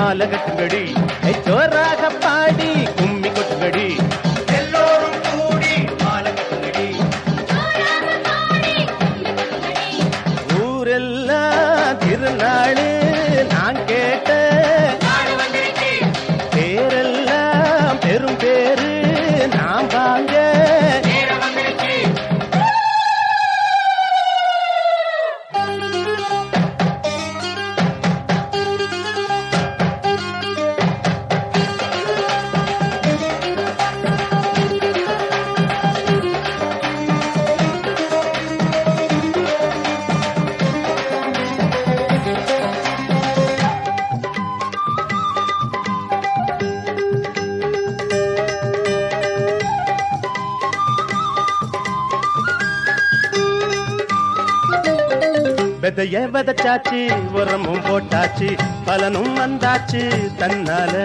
மாலை கட்டுங்கடி ஏய், ஜோராக பாடி கும்மி கொட்டுங்கடி எல்லோரும் கூடி மாலை கட்டுங்கடி ஊரெல்லாம் திருநாளு நான் கேட்ட பேரெல்லாம் பெரும் பேரு நான் வாங்க விதைய விதைச்சாச்சு உரமும் போட்டாச்சு பலனும் வந்தாச்சு தன்னால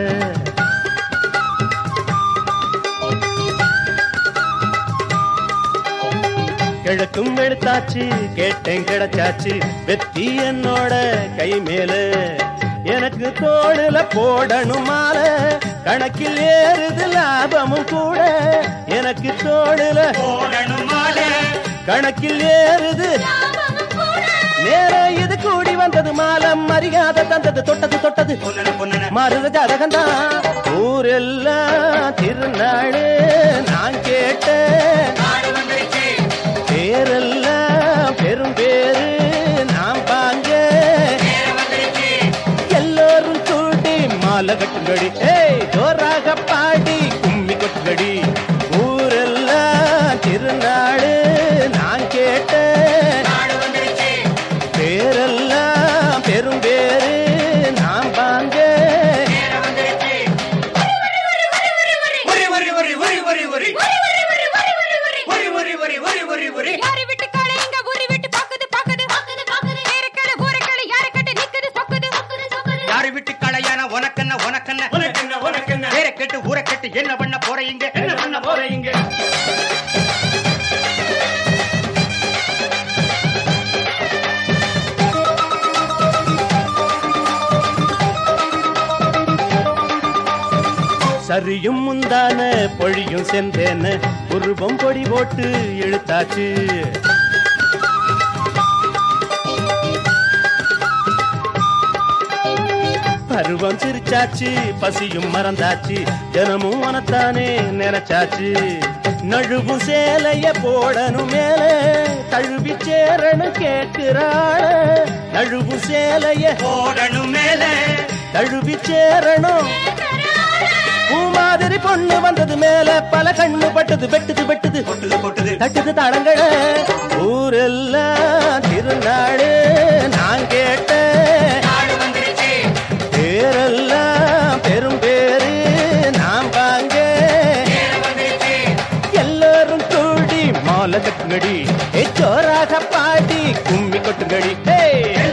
கிழக்கும் எடுத்தாச்சு கேட்டேன் கிடைச்சாச்சு வெத்தி என்னோட கை மேல எனக்கு தோடுல போடணும் மாலை கணக்கில் ஏறுது லாபமும் கூட எனக்கு தோடுல கணக்கில் ஏறுது நேரம் இது கூடி வந்தது மாலம் மரியாதை தந்தது தொட்டது தொட்டது மருத ஜாதகந்தான் ஊரெல்லாம் திருநாடு நான் கேட்டேன் பேரெல்லாம் பெரும் பேரு நான் பாங்க எல்லோரும் கூடி மாலை கட்டுங்கடி ஏய் ஜோராக பாடி கும்மி கொட்டுங்கடி ஊரெல்லாம் திருநாடு நான் கேட்டேன் பேரெல்லாம் பெரும் பேரு நான் பாங்க யாரு விட்டு காளை இங்க ஊரு விட்டு பாக்குது பாக்குது ஏறுக்கள ஊறுக்கள யாரு கட்டு நிக்குது சொக்குது யாரு விட்டு களையான உனக்கென்ன உனக்கென்ன உனக்கென்ன உனக்கென்ன பேரை கேட்டு ஊரை கேட்டு என்ன பண்ண போறீங்க என்ன பண்ண போறீங்க சரியும் முந்தான பொழியும் சென்றேன்னு உருவம் பொடி போட்டு இழுத்தாச்சு பருவம் சிரிச்சாச்சு பசியும் மறந்தாச்சு தினமும் உனத்தானே நினைச்சாச்சு நழுவும் சேலைய போடணும் மேல தழுவி சேரணும் கேட்கிறாள நழுவும் சேலைய போடணும் மேல தழுவி சேரணும் பூ மாதிரி பொண்ணு வந்தது மேல பல கண்ணு பட்டது வெட்டுது வெட்டுது கொட்டுது கொட்டுது தட்டுது தடங்கள ஊரெல்லாம் திருநாடு நான் கேட்டேன் நாடு வந்துருச்சு பேரெல்லாம் பெரும் பேரு நான் வாங்க நேரம் வந்துருச்சு எல்லாரும் கூடி மாலை கட்டுங்கடி ஏ, ஜோராக பாடி கும்மி கொட்டுங்கடி ஏய்